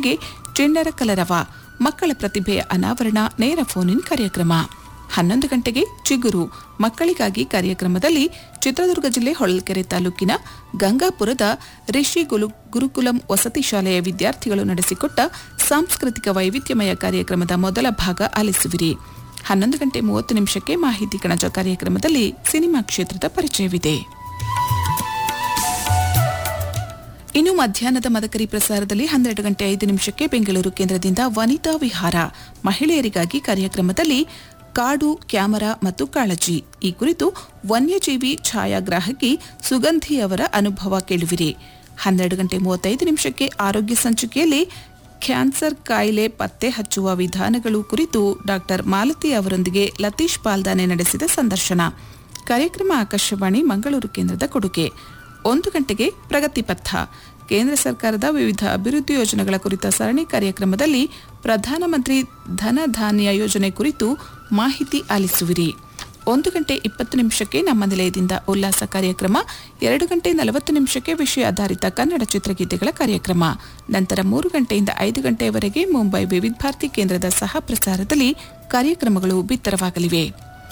ಗಂಟೆಗೆ ಚೆಂಡರ ಕಲರವ ಮಕ್ಕಳ ಪ್ರತಿಭೆಯ ಅನಾವರಣ ನೇರ ಫೋನ್ ಇನ್ ಕಾರ್ಯಕ್ರಮ ಹನ್ನೊಂದು ಗಂಟೆಗೆ ಚಿಗುರು ಮಕ್ಕಳಿಗಾಗಿ ಕಾರ್ಯಕ್ರಮದಲ್ಲಿ ಚಿತ್ರದುರ್ಗ ಜಿಲ್ಲೆ ಹೊಳಲ್ಕೆರೆ ತಾಲೂಕಿನ ಗಂಗಾಪುರದ ರಿಷಿ ಗುಲು ಗುರುಕುಲಂ ವಸತಿ ಶಾಲೆಯ ವಿದ್ಯಾರ್ಥಿಗಳು ನಡೆಸಿಕೊಟ್ಟ ಸಾಂಸ್ಕೃತಿಕ ವೈವಿಧ್ಯಮಯ ಕಾರ್ಯಕ್ರಮದ ಮೊದಲ ಭಾಗ ಆಲಿಸುವಿರಿ ಹನ್ನೊಂದು ಗಂಟೆ ಮೂವತ್ತು ನಿಮಿಷಕ್ಕೆ ಮಾಹಿತಿ ಕಣಜ ಕಾರ್ಯಕ್ರಮದಲ್ಲಿ ಸಿನಿಮಾ ಕ್ಷೇತ್ರದ ಪರಿಚಯವಿದೆ ಇನ್ನು ಮಧ್ಯಾಹ್ನದ ಮದಕರಿ ಪ್ರಸಾರದಲ್ಲಿ ಹನ್ನೆರಡು ಗಂಟೆ ಐದು ನಿಮಿಷಕ್ಕೆ ಬೆಂಗಳೂರು ಕೇಂದ್ರದಿಂದ ವನಿತಾ ವಿಹಾರ ಮಹಿಳೆಯರಿಗಾಗಿ ಕಾರ್ಯಕ್ರಮದಲ್ಲಿ ಕಾಡು ಕ್ಯಾಮರಾ ಮತ್ತು ಕಾಳಜಿ ಈ ಕುರಿತು ವನ್ಯಜೀವಿ ಛಾಯಾಗ್ರಾಹಕಿ ಸುಗಂಧಿ ಅವರ ಅನುಭವ ಕೇಳುವಿರಿ ಹನ್ನೆರಡು ಗಂಟೆ ಮೂವತ್ತೈದು ನಿಮಿಷಕ್ಕೆ ಆರೋಗ್ಯ ಸಂಚಿಕೆಯಲ್ಲಿ ಕ್ಯಾನ್ಸರ್ ಕಾಯಿಲೆ ಪತ್ತೆ ಹಚ್ಚುವ ವಿಧಾನಗಳು ಕುರಿತು ಡಾಕ್ಟರ್ ಮಾಲತಿ ಅವರೊಂದಿಗೆ ಲತೀಶ್ ಪಾಲ್ದಾನೆ ನಡೆಸಿದ ಸಂದರ್ಶನ ಕಾರ್ಯಕ್ರಮ ಆಕಾಶವಾಣಿ ಮಂಗಳೂರು ಕೇಂದ್ರದ ಕೊಡುಗೆ ಒಂದು ಗಂಟೆಗೆ ಪ್ರಗತಿ ಪಥ ಕೇಂದ್ರ ಸರ್ಕಾರದ ವಿವಿಧ ಅಭಿವೃದ್ಧಿ ಯೋಜನೆಗಳ ಕುರಿತ ಸರಣಿ ಕಾರ್ಯಕ್ರಮದಲ್ಲಿ ಪ್ರಧಾನಮಂತ್ರಿ ಧನ ಧಾನ್ಯ ಯೋಜನೆ ಕುರಿತು ಮಾಹಿತಿ ಆಲಿಸುವಿರಿ ಒಂದು ಗಂಟೆ ಇಪ್ಪತ್ತು ನಿಮಿಷಕ್ಕೆ ನಮ್ಮ ನಿಲಯದಿಂದ ಉಲ್ಲಾಸ ಕಾರ್ಯಕ್ರಮ ಎರಡು ಗಂಟೆ ನಲವತ್ತು ನಿಮಿಷಕ್ಕೆ ವಿಷಯ ಆಧಾರಿತ ಕನ್ನಡ ಚಿತ್ರಗೀತೆಗಳ ಕಾರ್ಯಕ್ರಮ ನಂತರ ಮೂರು ಗಂಟೆಯಿಂದ ಐದು ಗಂಟೆಯವರೆಗೆ ಮುಂಬೈ ವಿವಿಧ ಭಾರತಿ ಕೇಂದ್ರದ ಸಹ ಪ್ರಸಾರದಲ್ಲಿ ಕಾರ್ಯಕ್ರಮಗಳು ಬಿತ್ತರವಾಗಲಿವೆ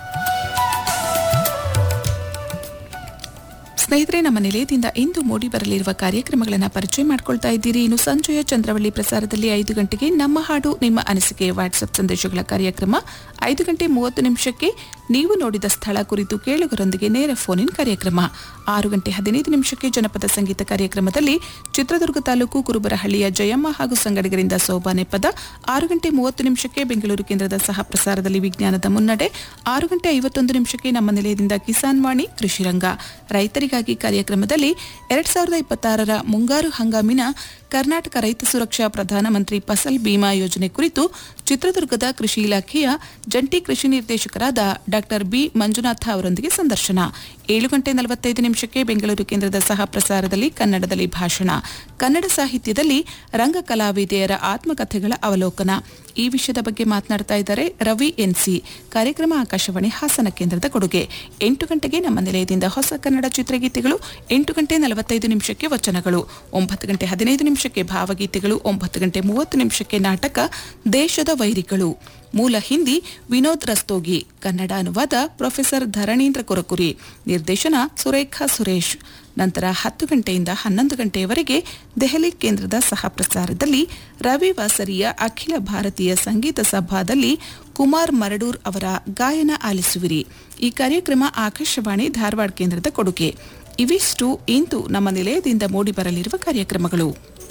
ಸ್ನೇಹಿತರೆ ನಮ್ಮ ನಿಲಯದಿಂದ ಇಂದು ಮೂಡಿ ಬರಲಿರುವ ಕಾರ್ಯಕ್ರಮಗಳನ್ನು ಪರಿಚಯ ಮಾಡ್ಕೊಳ್ತಾ ಇದ್ದೀರಿ ಇನ್ನು ಸಂಜೆಯ ಚಂದ್ರವಳ್ಳಿ ಪ್ರಸಾರದಲ್ಲಿ ಐದು ಗಂಟೆಗೆ ನಮ್ಮ ಹಾಡು ನಿಮ್ಮ ಅನಿಸಿಕೆ ವಾಟ್ಸ್ಆಪ್ ಸಂದೇಶಗಳ ಕಾರ್ಯಕ್ರಮ ಐದು ಗಂಟೆ ಮೂವತ್ತು ನಿಮಿಷಕ್ಕೆ ನೀವು ನೋಡಿದ ಸ್ಥಳ ಕುರಿತು ಕೇಳುಗರೊಂದಿಗೆ ನೇರ ಫೋನ್ ಇನ್ ಕಾರ್ಯಕ್ರಮ ಆರು ಗಂಟೆ ಹದಿನೈದು ನಿಮಿಷಕ್ಕೆ ಜನಪದ ಸಂಗೀತ ಕಾರ್ಯಕ್ರಮದಲ್ಲಿ ಚಿತ್ರದುರ್ಗ ತಾಲೂಕು ಕುರುಬರಹಳ್ಳಿಯ ಜಯಮ್ಮ ಹಾಗೂ ಸಂಗಡಿಗರಿಂದ ಸೋಬಾನೆ ಪದ ಆರು ಗಂಟೆ ಮೂವತ್ತು ನಿಮಿಷಕ್ಕೆ ಬೆಂಗಳೂರು ಕೇಂದ್ರದ ಸಹ ಪ್ರಸಾರದಲ್ಲಿ ವಿಜ್ಞಾನದ ಮುನ್ನಡೆ ಆರು ಗಂಟೆ ಐವತ್ತೊಂದು ನಿಮಿಷಕ್ಕೆ ನಮ್ಮ ನಿಲಯದಿಂದ ಕಿಸಾನ್ ವಾಣಿ ಕೃಷಿ ರಂಗ ರೈತರಿಗಾಗಿ ಕಾರ್ಯಕ್ರಮದಲ್ಲಿ ಎರಡ್ ಸಾವಿರದ ಇಪ್ಪತ್ತಾರರ ಮುಂಗಾರು ಹಂಗಾಮಿನ ಕರ್ನಾಟಕ ರೈತ ಸುರಕ್ಷಾ ಪ್ರಧಾನಮಂತ್ರಿ ಫಸಲ್ ಬಿಮಾ ಯೋಜನೆ ಕುರಿತು ಚಿತ್ರದುರ್ಗದ ಕೃಷಿ ಇಲಾಖೆಯ ಜಂಟಿ ಕೃಷಿ ನಿರ್ದೇಶಕರಾದ ಡಾಕ್ಟರ್ ಬಿ ಮಂಜುನಾಥ ಅವರೊಂದಿಗೆ ಸಂದರ್ಶನ ಏಳು ಗಂಟೆ ನಲವತ್ತೈದು ನಿಮಿಷಕ್ಕೆ ಬೆಂಗಳೂರು ಕೇಂದ್ರದ ಸಹ ಪ್ರಸಾರದಲ್ಲಿ ಕನ್ನಡದಲ್ಲಿ ಭಾಷಣ ಕನ್ನಡ ಸಾಹಿತ್ಯದಲ್ಲಿ ರಂಗ ಕಲಾವಿದೆಯರ ಆತ್ಮಕಥೆಗಳ ಅವಲೋಕನ ಈ ವಿಷಯದ ಬಗ್ಗೆ ಮಾತನಾಡ್ತಾ ಇದ್ದಾರೆ ರವಿ ಎನ್ಸಿ ಕಾರ್ಯಕ್ರಮ ಆಕಾಶವಾಣಿ ಹಾಸನ ಕೇಂದ್ರದ ಕೊಡುಗೆ ಎಂಟು ಗಂಟೆಗೆ ನಮ್ಮ ನಿಲಯದಿಂದ ಹೊಸ ಕನ್ನಡ ಚಿತ್ರಗೀತೆಗಳು ಎಂಟು ಗಂಟೆ ನಲವತ್ತೈದು ನಿಮಿಷಕ್ಕೆ ವಚನಗಳು ಒಂಬತ್ತು ಗಂಟೆ ಹದಿನೈದು ನಿಮಿಷಕ್ಕೆ ಭಾವಗೀತೆಗಳು ಒಂಬತ್ತು ಗಂಟೆ ಮೂವತ್ತು ನಿಮಿಷಕ್ಕೆ ನಾಟಕ ದೇಶದ ವೈರಿಗಳು ಮೂಲ ಹಿಂದಿ ವಿನೋದ್ ರಸ್ತೋಗಿ ಕನ್ನಡ ಅನುವಾದ ಪ್ರೊಫೆಸರ್ ಧರಣೀಂದ್ರ ಕೊರಕುರಿ ನಿರ್ದೇಶನ ಸುರೇಖಾ ಸುರೇಶ್ ನಂತರ ಹತ್ತು ಗಂಟೆಯಿಂದ ಹನ್ನೊಂದು ಗಂಟೆಯವರೆಗೆ ದೆಹಲಿ ಕೇಂದ್ರದ ಸಹ ಪ್ರಸಾರದಲ್ಲಿ ರವಿ ವಾಸರಿಯ ಅಖಿಲ ಭಾರತೀಯ ಸಂಗೀತ ಸಭಾದಲ್ಲಿ ಕುಮಾರ್ ಮರಡೂರ್ ಅವರ ಗಾಯನ ಆಲಿಸುವಿರಿ ಈ ಕಾರ್ಯಕ್ರಮ ಆಕಾಶವಾಣಿ ಧಾರವಾಡ ಕೇಂದ್ರದ ಕೊಡುಗೆ ಇವಿಷ್ಟು ಇಂದು ನಮ್ಮ ನಿಲಯದಿಂದ ಮೂಡಿಬರಲಿರುವ ಕಾರ್ಯಕ್ರಮಗಳು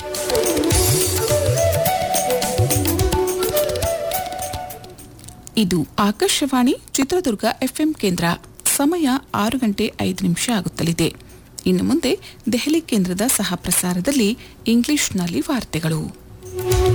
ಇದು ಆಕಾಶವಾಣಿ ಚಿತ್ರದುರ್ಗ ಎಫ್ಎಂ ಕೇಂದ್ರ ಸಮಯ ಆರು ಗಂಟೆ ಐದು ನಿಮಿಷ ಆಗುತ್ತಲಿದೆ ಇನ್ನು ಮುಂದೆ ದೆಹಲಿ ಕೇಂದ್ರದ ಸಹ ಪ್ರಸಾರದಲ್ಲಿ ಇಂಗ್ಲಿಷ್ನಲ್ಲಿ ವಾರ್ತೆಗಳು